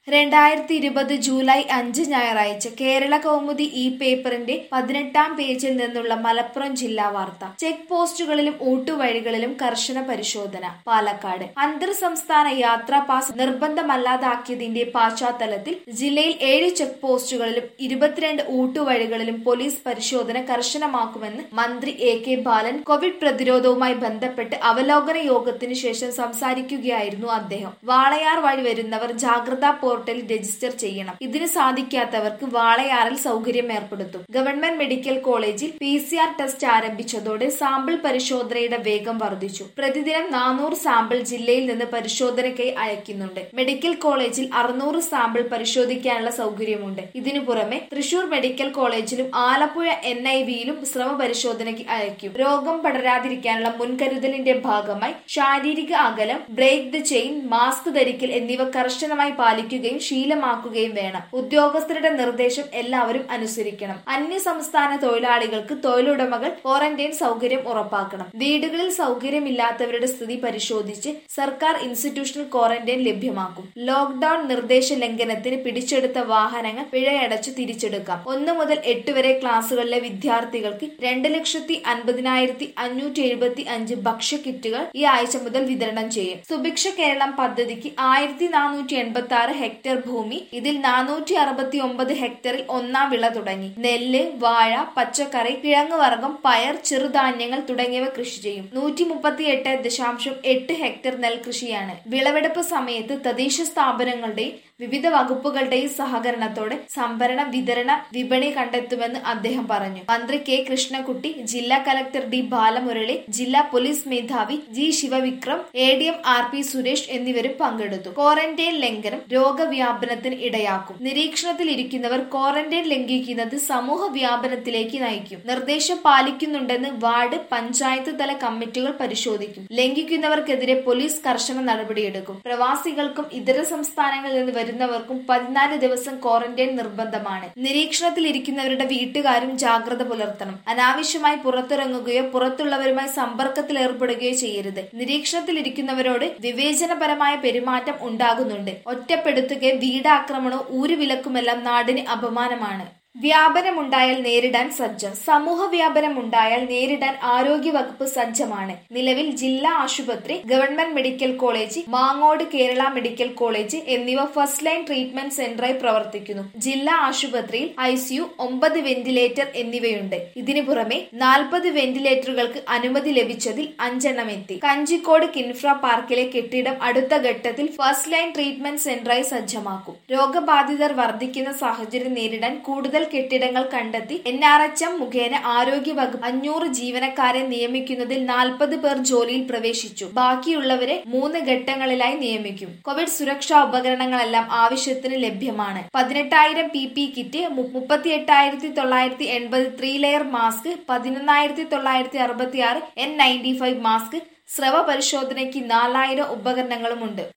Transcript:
രണ്ടായിരത്തി ഇരുപത് ജൂലൈ അഞ്ച് ഞായറാഴ്ച കേരള കൗമുദി ഈ പേപ്പറിന്റെ പതിനെട്ടാം പേജിൽ നിന്നുള്ള മലപ്പുറം ജില്ലാ വാർത്ത ചെക്ക് പോസ്റ്റുകളിലും ഊട്ടുവഴികളിലും കർശന പരിശോധന പാലക്കാട് അന്തർ സംസ്ഥാന യാത്രാ പാസ് നിർബന്ധമല്ലാതാക്കിയതിന്റെ പശ്ചാത്തലത്തിൽ ജില്ലയിൽ ഏഴ് ചെക്ക് പോസ്റ്റുകളിലും ഇരുപത്തിരണ്ട് ഊട്ടുവഴികളിലും പോലീസ് പരിശോധന കർശനമാക്കുമെന്ന് മന്ത്രി എ കെ ബാലൻ കോവിഡ് പ്രതിരോധവുമായി ബന്ധപ്പെട്ട് അവലോകന യോഗത്തിനു ശേഷം സംസാരിക്കുകയായിരുന്നു അദ്ദേഹം വാളയാർ വഴി വരുന്നവർ ജാഗ്രതാ പോർട്ടലിൽ രജിസ്റ്റർ ചെയ്യണം ഇതിന് സാധിക്കാത്തവർക്ക് വാളയാറിൽ സൗകര്യം ഏർപ്പെടുത്തും ഗവൺമെന്റ് മെഡിക്കൽ കോളേജിൽ പി സി ആർ ടെസ്റ്റ് ആരംഭിച്ചതോടെ സാമ്പിൾ പരിശോധനയുടെ വേഗം വർദ്ധിച്ചു പ്രതിദിനം നാനൂറ് സാമ്പിൾ ജില്ലയിൽ നിന്ന് പരിശോധനയ്ക്കായി അയക്കുന്നുണ്ട് മെഡിക്കൽ കോളേജിൽ അറുന്നൂറ് സാമ്പിൾ പരിശോധിക്കാനുള്ള സൗകര്യമുണ്ട് ഇതിനു പുറമെ തൃശൂർ മെഡിക്കൽ കോളേജിലും ആലപ്പുഴ എൻ ഐ വിയിലും ശ്രമ പരിശോധനയ്ക്ക് അയക്കും രോഗം പടരാതിരിക്കാനുള്ള മുൻകരുതലിന്റെ ഭാഗമായി ശാരീരിക അകലം ബ്രേക്ക് ദ ചെയിൻ മാസ്ക് ധരിക്കൽ എന്നിവ കർശനമായി പാലിക്കുകയും ശീലമാക്കുകയും വേണം ഉദ്യോഗസ്ഥരുടെ നിർദ്ദേശം എല്ലാവരും അനുസരിക്കണം അന്യ സംസ്ഥാന തൊഴിലാളികൾക്ക് തൊഴിലുടമകൾ ക്വാറന്റൈൻ സൗകര്യം ഉറപ്പാക്കണം വീടുകളിൽ സൗകര്യമില്ലാത്തവരുടെ സ്ഥിതി പരിശോധിച്ച് സർക്കാർ ഇൻസ്റ്റിറ്റ്യൂഷണൽ ക്വാറന്റൈൻ ലഭ്യമാക്കും ലോക്ഡൌൺ നിർദ്ദേശ ലംഘനത്തിന് പിടിച്ചെടുത്ത വാഹനങ്ങൾ പിഴയടച്ചു തിരിച്ചെടുക്കാം ഒന്ന് മുതൽ എട്ട് വരെ ക്ലാസുകളിലെ വിദ്യാർത്ഥികൾക്ക് രണ്ട് ലക്ഷത്തി അൻപതിനായിരത്തി അഞ്ഞൂറ്റി എഴുപത്തി അഞ്ച് ഭക്ഷ്യ കിറ്റുകൾ ഈ ആഴ്ച മുതൽ വിതരണം ചെയ്യും സുഭിക്ഷ കേരളം പദ്ധതിക്ക് ആയിരത്തി നാനൂറ്റി എൺപത്തി ആറ് ഹെക്ടർ ഭൂമി ഇതിൽ നാനൂറ്റി അറുപത്തി ഒമ്പത് ഹെക്ടറിൽ ഒന്നാം വിള തുടങ്ങി നെല്ല് വാഴ പച്ചക്കറി കിഴങ്ങ് വർഗം പയർ ചെറുധാന്യങ്ങൾ തുടങ്ങിയവ കൃഷി ചെയ്യും നൂറ്റി മുപ്പത്തി എട്ട് ദശാംശം എട്ട് ഹെക്ടർ നെൽകൃഷിയാണ് വിളവെടുപ്പ് സമയത്ത് തദ്ദേശ സ്ഥാപനങ്ങളുടെയും വിവിധ വകുപ്പുകളുടെയും സഹകരണത്തോടെ സംഭരണ വിതരണ വിപണി കണ്ടെത്തുമെന്ന് അദ്ദേഹം പറഞ്ഞു മന്ത്രി കെ കൃഷ്ണകുട്ടി ജില്ലാ കലക്ടർ ഡി ബാലമുരളി ജില്ലാ പോലീസ് മേധാവി G Sivavikram A D M R P Suresh എന്നിവരും പങ്കെടുത്തു ക്വാറന്റൈൻ ലംഘനം രോഗവ്യാപനത്തിന് ഇടയാക്കും നിരീക്ഷണത്തിൽ ഇരിക്കുന്നവർ ക്വാറന്റൈൻ ലംഘിക്കുന്നത് സമൂഹ വ്യാപനത്തിലേക്ക് നയിക്കും നിർദ്ദേശം പാലിക്കുന്നുണ്ടെന്ന് വാർഡ് പഞ്ചായത്ത് തല കമ്മിറ്റികൾ പരിശോധിക്കും ലംഘിക്കുന്നവർക്കെതിരെ പോലീസ് കർശന നടപടിയെടുക്കും പ്രവാസികൾക്കും ഇതര സംസ്ഥാനങ്ങളിൽ നിന്ന് വരുന്നവർക്കും പതിനാല് ദിവസം ക്വാറന്റൈൻ നിർബന്ധമാണ് നിരീക്ഷണത്തിലിരിക്കുന്നവരുടെ വീട്ടുകാരും ജാഗ്രത പുലർത്തണം അനാവശ്യമായി പുറത്തിറങ്ങുകയോ പുറത്തുള്ളവരുമായി സമ്പർക്കത്തിൽ ഏർപ്പെടുകയോ ചെയ്യരുത് നിരീക്ഷണത്തിലിരിക്കുന്നവരോട് വിവേചനപരമായ പെരുമാറ്റം ഉണ്ടാകുന്നുണ്ട് ഒറ്റപ്പെടുത്തുകയും വീടാക്രമണവും ഊരുവിലക്കുമെല്ലാം നാടിന് അപമാനമാണ് വ്യാപനമുണ്ടായാൽ നേരിടാൻ സജ്ജം സമൂഹ വ്യാപനമുണ്ടായാൽ നേരിടാൻ ആരോഗ്യവകുപ്പ് സജ്ജമാണ് നിലവിൽ ജില്ലാ ആശുപത്രി government medical college Mangode Kerala medical college എന്നിവ ഫസ്റ്റ് ലൈൻ ട്രീറ്റ്മെന്റ് സെന്ററായി പ്രവർത്തിക്കുന്നു ജില്ലാ ആശുപത്രിയിൽ ഐസിയു ഒമ്പത് വെന്റിലേറ്റർ എന്നിവയുണ്ട് ഇതിനു പുറമെ നാൽപ്പത് വെന്റിലേറ്ററുകൾക്ക് അനുമതി ലഭിച്ചതിൽ അഞ്ചെണ്ണം എത്തി കഞ്ചിക്കോട് കിൻഫ്ര പാർക്കിലെ കെട്ടിടം അടുത്ത ഘട്ടത്തിൽ ഫസ്റ്റ് ലൈൻ ട്രീറ്റ്മെന്റ് സെന്ററായി സജ്ജമാക്കും രോഗബാധിതർ വർദ്ധിക്കുന്ന സാഹചര്യം നേരിടാൻ കൂടുതൽ കെട്ടിടങ്ങൾ കണ്ടെത്തി എൻ ആർ എച്ച് എം മുഖേന ആരോഗ്യ വകുപ്പ് അഞ്ഞൂറ് ജീവനക്കാരെ നിയമിക്കുന്നതിൽ നാൽപ്പത് പേർ ജോലിയിൽ പ്രവേശിച്ചു ബാക്കിയുള്ളവരെ മൂന്ന് ഘട്ടങ്ങളിലായി നിയമിക്കും കോവിഡ് സുരക്ഷാ ഉപകരണങ്ങളെല്ലാം ആവശ്യത്തിന് ലഭ്യമാണ് പതിനെട്ടായിരം പി പി കിറ്റ് മുപ്പത്തി എട്ടായിരത്തി തൊള്ളായിരത്തി എൺപത് ത്രീ ലെയർ മാസ്ക് പതിനൊന്നായിരത്തി തൊള്ളായിരത്തി അറുപത്തി ആറ് എൻ നയൻറ്റി ഫൈവ് മാസ്ക് സ്രവ പരിശോധനയ്ക്ക് നാലായിരം ഉപകരണങ്ങളുമുണ്ട്